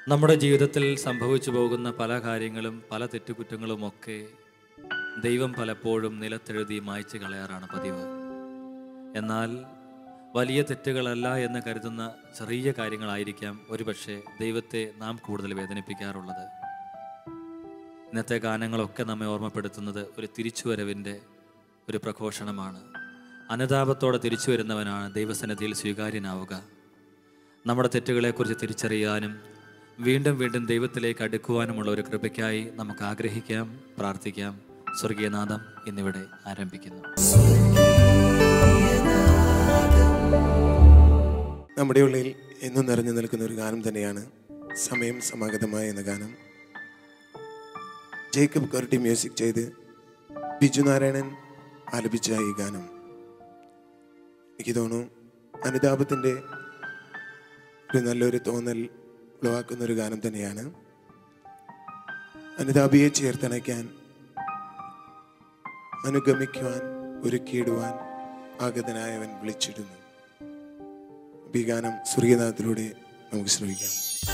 നമ്മുടെ ജീവിതത്തിൽ സംഭവിച്ചു പോകുന്ന പല കാര്യങ്ങളും പല തെറ്റുകുറ്റങ്ങളുമൊക്കെ ദൈവം പലപ്പോഴും നിലത്തെഴുതി മായ്ച്ചു കളയാറാണ് പതിവ് എന്നാൽ വലിയ തെറ്റുകളല്ല എന്ന് കരുതുന്ന ചെറിയ കാര്യങ്ങളായിരിക്കാം ഒരുപക്ഷെ ദൈവത്തെ നാം കൂടുതൽ വേദനിപ്പിക്കാറുള്ളത് ഇന്നത്തെ ഗാനങ്ങളൊക്കെ നമ്മെ ഓർമ്മപ്പെടുത്തുന്നത് ഒരു തിരിച്ചുവരവിൻ്റെ ഒരു പ്രഘോഷണമാണ് അനുതാപത്തോടെ തിരിച്ചു വരുന്നവനാണ് ദൈവസന്നിധിയിൽ സ്വീകാര്യനാവുക നമ്മുടെ തെറ്റുകളെക്കുറിച്ച് തിരിച്ചറിയാനും വീണ്ടും വീണ്ടും ദൈവത്തിലേക്ക് അടുക്കുവാനുമുള്ള ഒരു കൃപയ്ക്കായി നമുക്ക് ആഗ്രഹിക്കാം പ്രാർത്ഥിക്കാം സ്വർഗീയനാഥം എന്നിവിടെ ആരംഭിക്കുന്നു നമ്മുടെ ഉള്ളിൽ എന്നും നിറഞ്ഞു നിൽക്കുന്ന ഒരു ഗാനം തന്നെയാണ് സമയം സമാഗതമായ എന്ന ഗാനം ജേക്കബ് കർട്ടി മ്യൂസിക് ചെയ്ത് ബിജു നാരായണൻ ആലപിച്ച ഈ ഗാനം എനിക്ക് തോന്നുന്നു അനുതാപത്തിൻ്റെ ഒരു നല്ലൊരു തോന്നൽ ഉളവാക്കുന്ന ഒരു ഗാനം തന്നെയാണ് അനുതാപിയെ ചേർത്തണയ്ക്കാൻ അനുഗമിക്കുവാൻ ഒരുക്കിയിടുവാൻ ആഗതനായവൻ വിളിച്ചിടുന്നു ഈ ഗാനം സൂര്യനാഥത്തിലൂടെ നമുക്ക് ശ്രമിക്കാം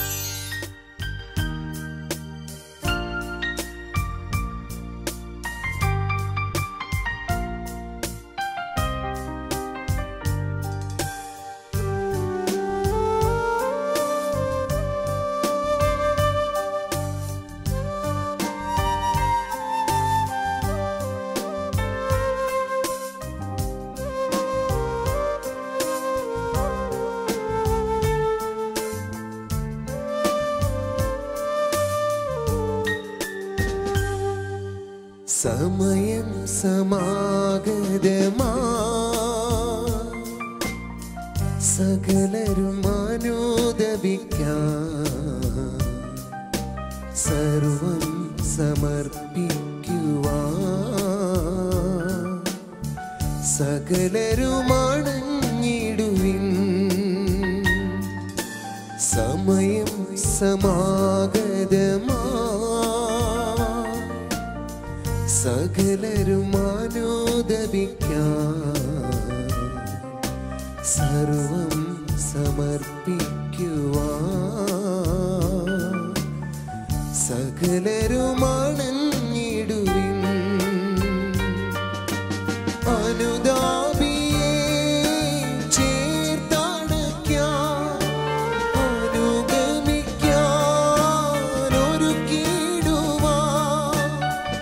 സമയം സമാഗതമാ സകലരും അനുദപിക്കാം സർവം സമർപ്പിക്കുവാ സകലരുമണഞ്ഞിടുവിൻ സമയം സമാഗതമാ സകലരും അനുദപിക്കാം സർവം സമർപ്പിക്കുവാ സകലരുമണഞ്ഞിടുവിൻ അനുതാപിയെ ചേർത്തണയ്ക്കാം അനുഗമിക്കാൻ ഒരുക്കിയിടുവാൻ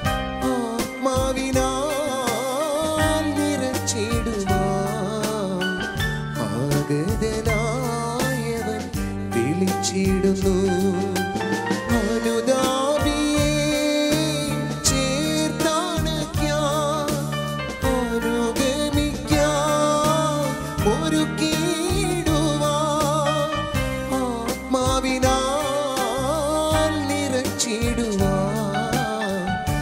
ആത്മാവിനാൽ നിറച്ചിടുവാൻ ആഗതനായവൻ വിളിച്ചിടുന്നു അനുതാപിയെ ചേർത്തണയ്ക്കാൻ അനുഗമിക്കാൻ ഒരുക്കിയിടുവാൻ ആത്മാവിനാൽ നിറച്ചിടുവാൻ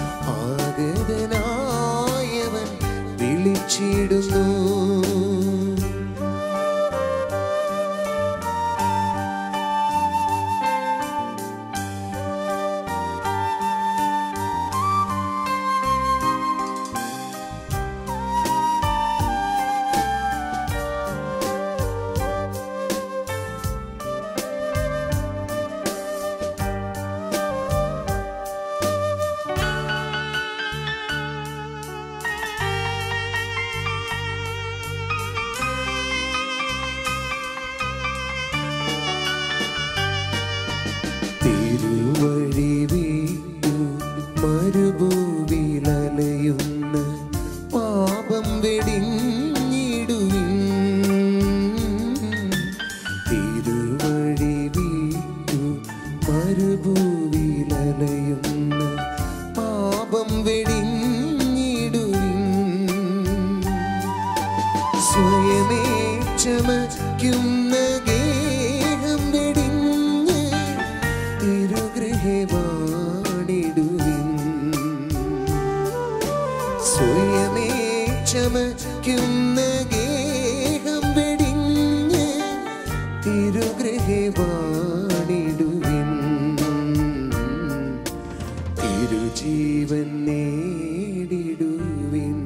ആഗതനായവൻ വിളിച്ചിടുന്നു തിരുവഴി വീട്ടു മരുഭൂവിലലയുന്ന പാപം വെടിഞ്ഞിടുവിൻ തിരുവഴി വീട്ടു മരുഭൂവിലലയുന്ന പാപം വെടിഞ്ഞിടുവിൻ സ്വയമേ ചമയ്ക്കുന്ന ഗേഹം വെടിഞ്ഞ് തിരുഗൃഹെ വാണിടുവിൻ സ്വയമേ ചമയ്ക്കുന്ന ഗേഹം വെടിഞ്ഞ് തിരുഗൃഹെ വാണിടുവിൻ തിരുജീവൻ നേടിടുവിൻ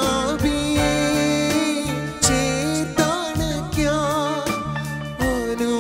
അനുതാപിയെ ചേർത്തണയ്ക്കാൻ അനു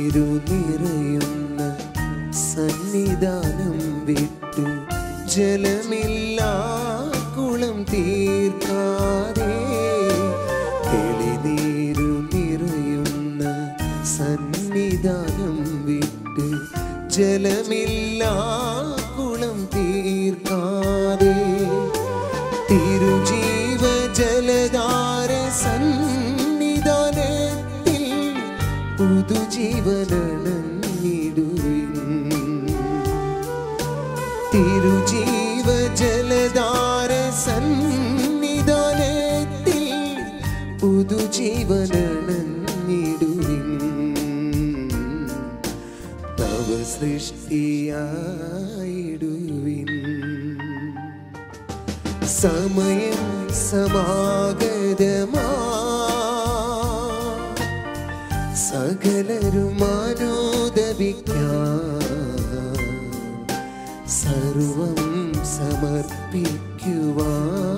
നീരു നിറയുന്ന സന്നിധാനം വിട്ടു ജലമില്ല കുളം തീർക്കാതെ തെളിനീരു നിറയുന്ന സന്നിധാനം വിട്ട് ജലമില്ല കുളം തീർക്കാതെ തിരുജീവ ജലധാര സന്നിധാനത്തിൽ പുതുജീവനിടുവിൻ തിരുജീവ ജലധാര സന്നിധാനത്തിൽ പുതുജീവനിടുവിൻ നവ സൃഷ്ടിയായിടുവിൻ സമയം സമാഗതമാ സകലരും അനുദപിക്കാം സർവം സമർപ്പിക്കുവാ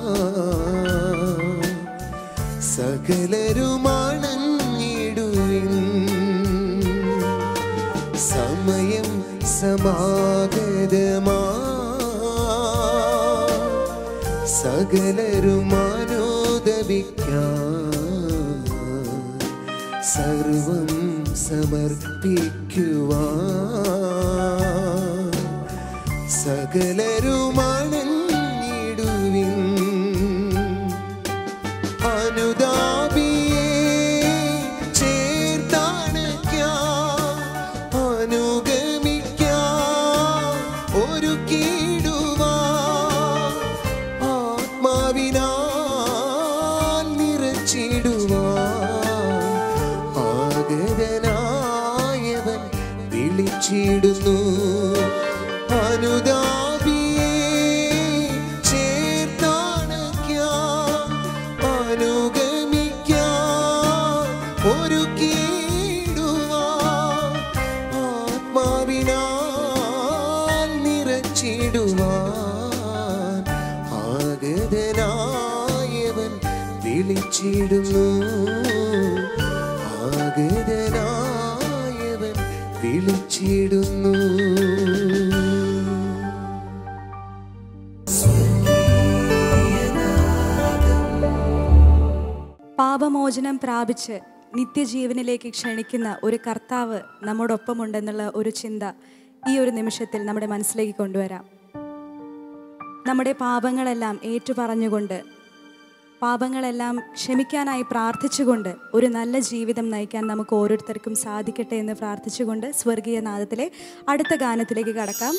സകലരുമാണഞ്ഞിടുവിൻ സമയം സമാഗതമാ സകലരുമാനോദപിക്കാം സർവം സമർപ്പിക്കുവാ സകലരുമാണഞ്ഞിടുവിൻ അനുതാപിയെ ചേർത്തണയ്ക്കാം അനുഗമിക്കാം ഒരു കീടുവാ ആത്മാവിനാൽ നിറച്ചിടുവാൻ ആഗതനായവൻ വിളിച്ചിടുന്നു അനുതാപിയെ ചേർത്തണയ്ക്കാം അനുഗമിക്കാം ഒരു കീടുവാൻ ആത്മാവിനാൽ നിറച്ചിടുവാൻ ആഗതനായവൻ വിളിച്ചിടുന്നു ആഗതനായവൻ വിളിച്ചിടുന്നു പാപമോചനം പ്രാപിച്ച് നിത്യജീവനിലേക്ക് ക്ഷണിക്കുന്ന ഒരു കർത്താവ് നമ്മോടൊപ്പമുണ്ടെന്നുള്ള ഒരു ചിന്ത ഈ ഒരു നിമിഷത്തിൽ നമ്മുടെ മനസ്സിലേക്ക് കൊണ്ടുവരാം നമ്മുടെ പാപങ്ങളെല്ലാം ഏറ്റുപറഞ്ഞുകൊണ്ട് പാപങ്ങളെല്ലാം ക്ഷമിക്കാനായി പ്രാർത്ഥിച്ചുകൊണ്ട് ഒരു നല്ല ജീവിതം നയിക്കാൻ നമുക്ക് ഓരോരുത്തർക്കും സാധിക്കട്ടെ എന്ന് പ്രാർത്ഥിച്ചുകൊണ്ട് സ്വർഗീയ നാദത്തിലെ അടുത്ത ഗാനത്തിലേക്ക് കടക്കാം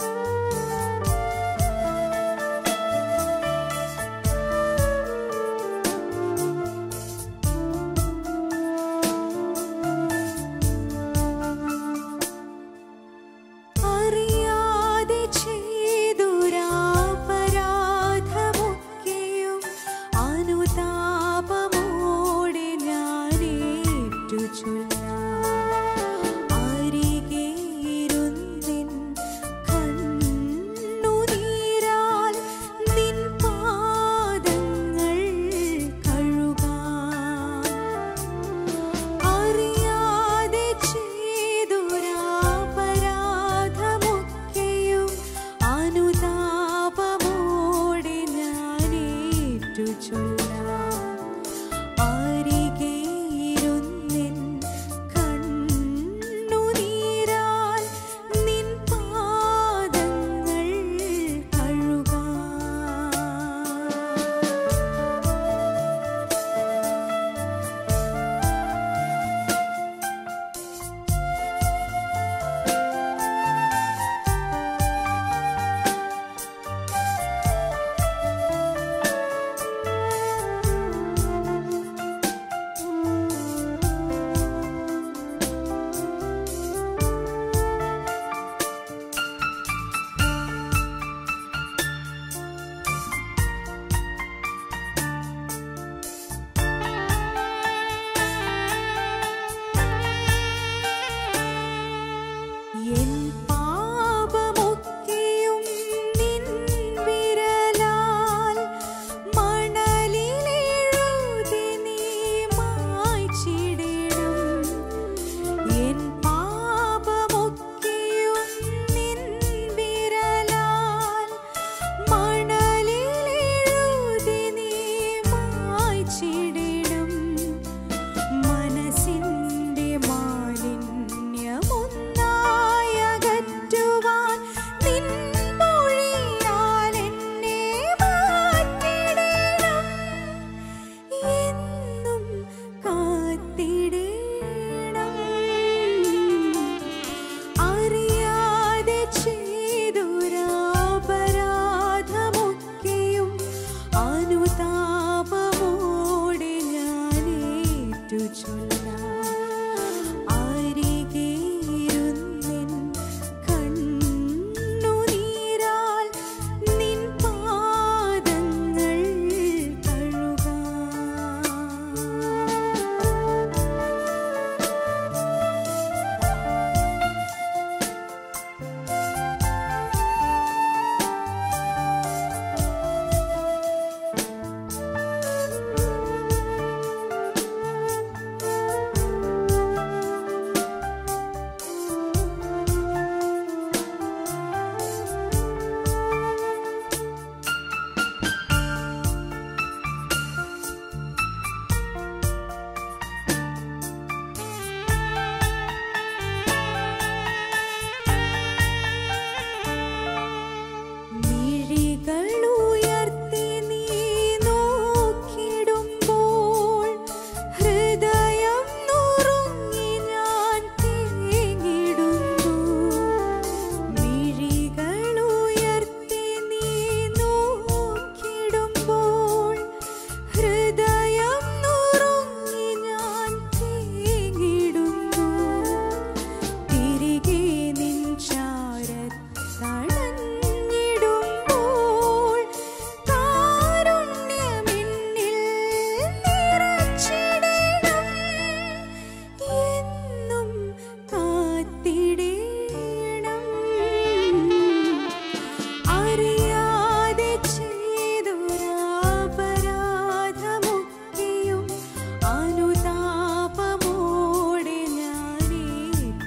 യേശുവേ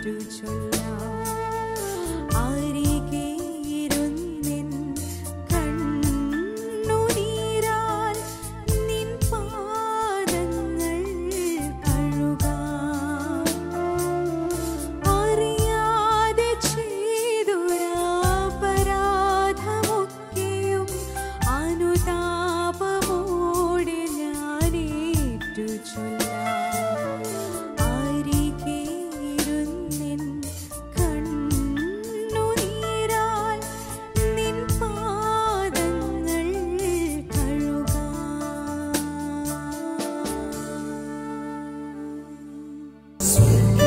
ഏറ്റു ചൊല്ലാം അരികെ ഇരുന്നിൻ കണ്ണുനീരാൽ നിൻ പാദങ്ങൾ കഴുകാം അറിയാതെ ചെയ്തൊരാപരാധമൊക്കെയും അനുതാപമോടെ ഞാൻ ഏറ്റു ചൊല്ലാം അരികെ ഇരുന്നിൻ കണ്ണുനീരാൽ നിൻ പാദങ്ങൾ കഴുകാം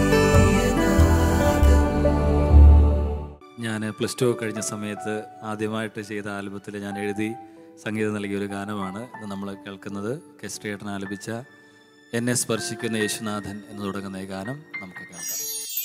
ഞാൻ പ്ലസ് ടു കഴിഞ്ഞ സമയത്ത് ആദ്യമായിട്ട് ചെയ്ത ആൽബത്തിൽ ഞാൻ എഴുതി സംഗീതം നൽകിയ ഒരു ഗാനമാണ് ഇന്ന് നമ്മൾ കേൾക്കുന്നത് കെസ്ട്രിയേട്ടൻ ആലപിച്ച എന്നെ സ്പർശിക്കുന്ന യേശുനാഥൻ എന്ന് തുടങ്ങുന്ന ഈ ഗാനം നമുക്ക് കേൾക്കാം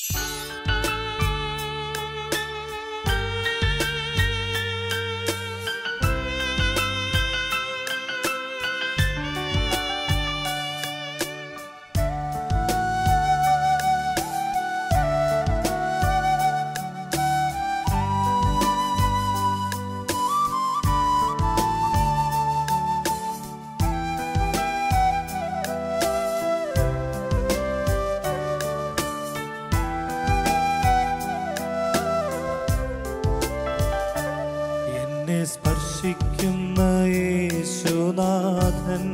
എന്നെ സ്പർശിക്കുന്ന യേശുനാഥൻ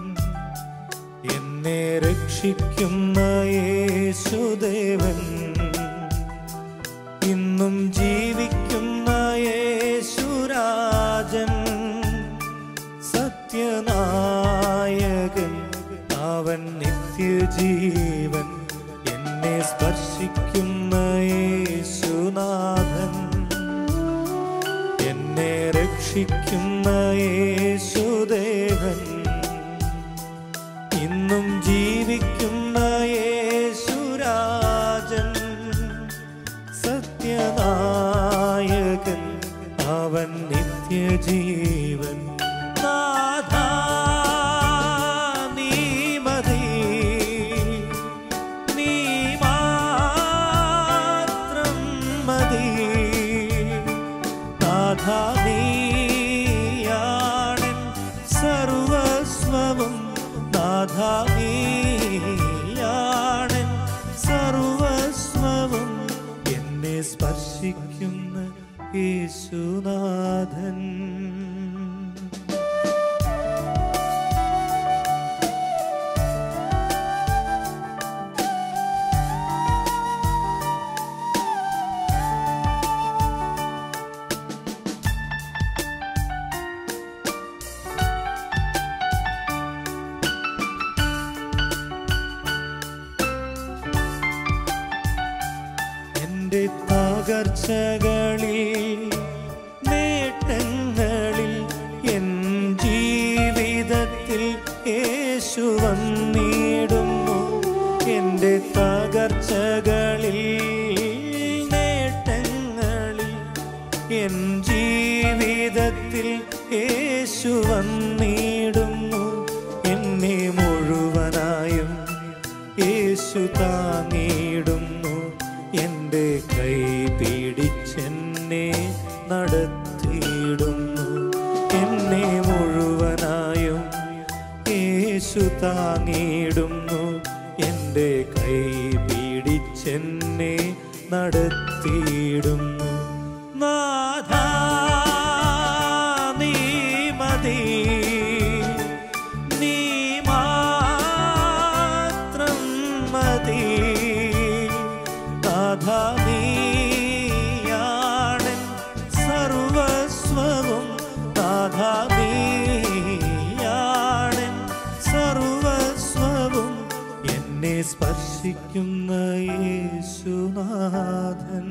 എന്നെ രക്ഷിക്കുന്ന യേശുദേവൻ ഇന്നും ജീവിക്കുന്ന യേശുരാജൻ സത്യനായകൻ അവൻ നിത്യജീവൻ എന്നെ സ്പർശിക്കുന്ന യേശുനാഥൻ എന്നെ രക്ഷിക്കുന്ന യേശുദേവൻ ഇന്നും ജീവിക്കുന്ന യേശുരാജൻ സത്യനായകൻ അവൻ നിത്യജീവൻ നാഥാ, നീ മതി. നീ മാത്രം മതി നാഥാ നീയാണെൻ സർവസ്വവും നാഥാ നീയാണെൻ സർവസ്വവും എന്നെ സ്പർശിക്കുന്ന യേശുനാഥൻ എന്റെ തകർച്ചകളിൽ നേട്ടങ്ങളിൽ എൻ ജീവിതത്തിൽ യേശു വന്നിടുന്നു എന്റെ തകർച്ചകളിൽ നേട്ടങ്ങളിൽ എൻ ജീവിതത്തിൽ യേശു വന്നിടുന്നു എന്നെ മുഴുവനായും യേശു താങ്ങിയിടുന്നു എൻ്റെ കൈ പിടിച്ചെന്നെ നടത്തിയിടുന്നു എന്നെ മുഴുവനായും യേശു താങ്ങിയിടുന്നു എൻ്റെ കൈ പിടിച്ചെന്നെ നടത്തിയിടുന്നു നാഥാ നീ മതി നീ മാത്രം മതി നാഥാ നീയാണെൻ സർവസ്വവും നാഥാ നീയാണെൻ സർവസ്വവും എന്നെ സ്പർശിക്കുന്ന യേശുനാഥൻ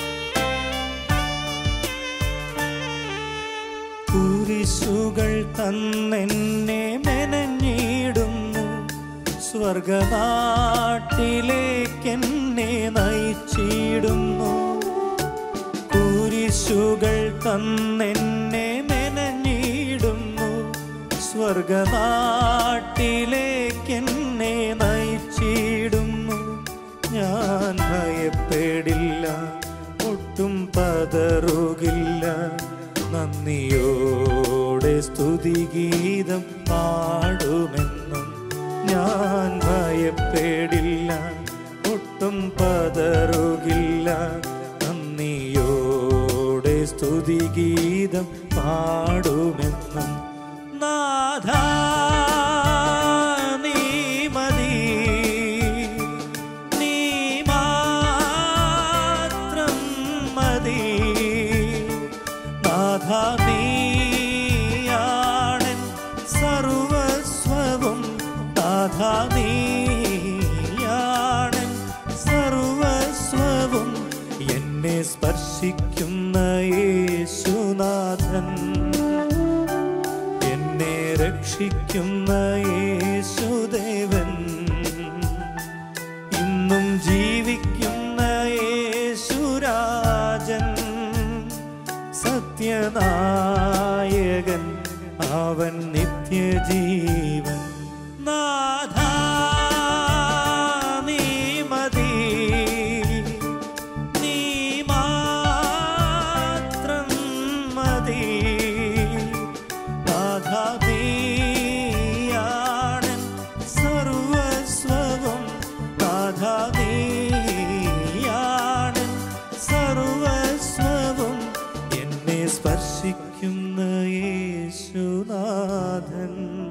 കുരിശുകൾ തന്ന തന്നെന്നെ മെനഞ്ഞിടുന്നു സ്വർഗനാട്ടിലേക്കെന്നെ നയിച്ചിടുന്നു കുരിശുകൾ തന്നെന്നെ മെനഞ്ഞിടുന്നു സ്വർഗനാട്ടിലേക്കെന്നെ നയിച്ചിടുന്നു ഞാൻ ഭയപ്പെടില്ല ഒട്ടും പതറുകില്ല നന്ദിയോടെ സ്തുതിഗീതം പാടുമെന്നും ഞാൻ ഭയപ്പെടില്ല ഒട്ടും പതറുകില്ല നന്ദിയോടെ സ്തുതിഗീതം പാടുമെന്നും നാഥ നീ മതി നീ മാത്രം മതി നാഥ നീയാണൻ സർവസ്വവും നാഥ നീയാണൻ സർവസ്വവും എന്നെ സ്പർശിക്കുന്ന യേശുനാഥൻ എന്നെ രക്ഷിക്കുന്ന യേശുദേവൻ ഇന്നും ജീവിക്കുന്ന യേശുരാജൻ സത്യനായകൻ അവൻ നിത്യജീവൻ നാഥ നീ മതി നീ മാത്രം മതി നാഥ നീയാണൻ സർവസ്വവും നാഥ നീയാണൻ സർവസ്വവും എന്നെ സ്പർശിക്കുന്ന യേശുനാഥൻ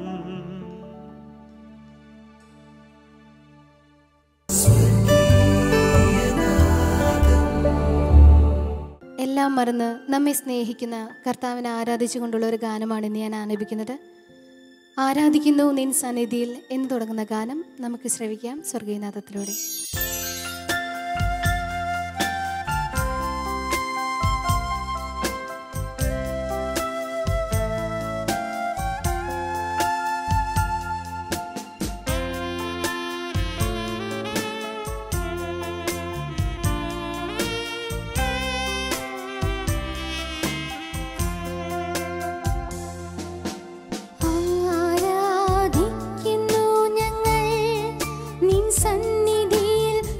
എല്ലാം മറന്ന് നമ്മെ സ്നേഹിക്കുന്ന കർത്താവിനെ ആരാധിച്ചുകൊണ്ടുള്ള ഒരു ഗാനമാണ് ഇന്ന് ഞാൻ ആലപിക്കുന്നത് ആരാധിക്കുന്നു നിൻ സന്നിധിയിൽ എന്ന് തുടങ്ങുന്ന ഗാനം നമുക്ക് ശ്രവിക്കാം സ്വർഗീയനാഥത്തിലൂടെ ആരാധിക്കുന്നു ഞങ്ങൾ നിൻ സന്നിധിയിൽ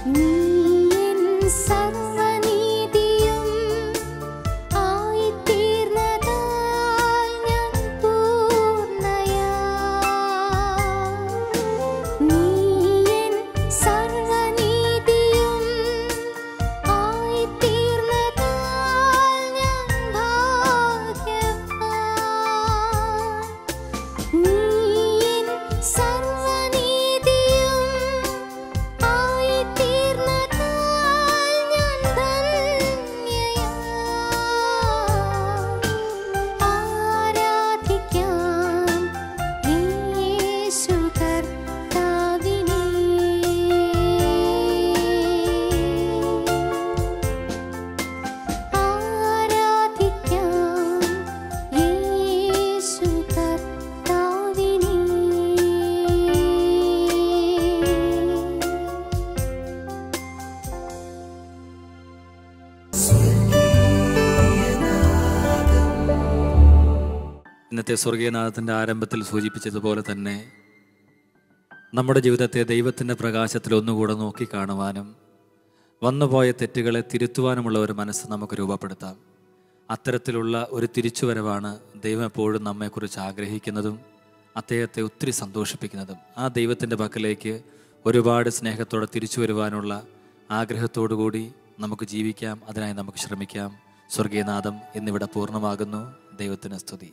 നീ എൻ സർവ്വനീതിയും ആയിത്തീർന്നതാൽ ഞാൻ പൂർണ്ണയാ നീ എൻ സർവ്വനീതിയും ആയിത്തീർന്നതാൽ ഞാൻ ഭാഗ്യവാൻ നീ എൻ സർവ്വനീതിയും ആയിത്തീർന്നതാൽ ഞാൻ ധന്യയാ ആരാധിക്കാം യേശു കർത്താവിനെ ആരാധിക്കാം യേശു കർത്താവിനെ ഇന്നത്തെ സ്വർഗീയനാഥത്തിൻ്റെ ആരംഭത്തിൽ സൂചിപ്പിച്ചതുപോലെ തന്നെ നമ്മുടെ ജീവിതത്തെ ദൈവത്തിൻ്റെ പ്രകാശത്തിൽ ഒന്നുകൂടെ നോക്കിക്കാണുവാനും വന്നുപോയ തെറ്റുകളെ തിരുത്തുവാനുമുള്ള ഒരു മനസ്സ് നമുക്ക് രൂപപ്പെടുത്താം അത്തരത്തിലുള്ള ഒരു തിരിച്ചുവരവാണ് ദൈവം എപ്പോഴും നമ്മെക്കുറിച്ച് ആഗ്രഹിക്കുന്നതും അദ്ദേഹത്തെ ഒത്തിരി സന്തോഷിപ്പിക്കുന്നതും ആ ദൈവത്തിൻ്റെ പക്കലേക്ക് ഒരുപാട് സ്നേഹത്തോടെ തിരിച്ചു വരുവാനുള്ള ആഗ്രഹത്തോടു കൂടി നമുക്ക് ജീവിക്കാം അതിനായി നമുക്ക് ശ്രമിക്കാം സ്വർഗീയനാഥം എന്നിവിടെ പൂർണ്ണമാകുന്നു ദൈവത്തിന് സ്തുതി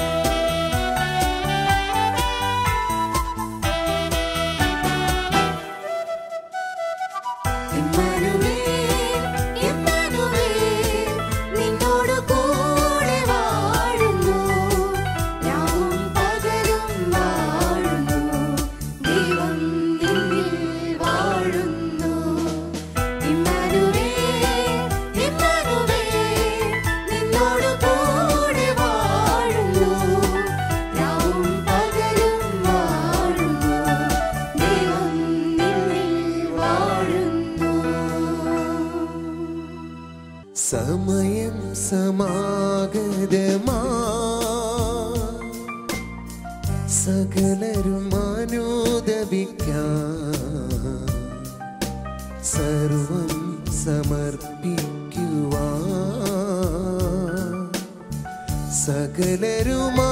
ഇമ്മാനുവേൽ ഇമ്മാനുവേൽ നിന്നോട് കൂടെ വാഴുന്നു രാവും പകലും വാഴുന്നു ദൈവം നിന്നിൽ വാഴുന്നു ഇമ്മാനുവേൽ ഇമ്മാനുവേൽ നിന്നോട് കൂടെ വാഴുന്നു രാവും പകലും വാഴുന്നു ദൈവം നിന്നിൽ വാഴുന്നു സമയം സമാഗതമാ സകലരും അനുദപിക്കാം സർവം സമർപ്പിക്കുവാ സകലരും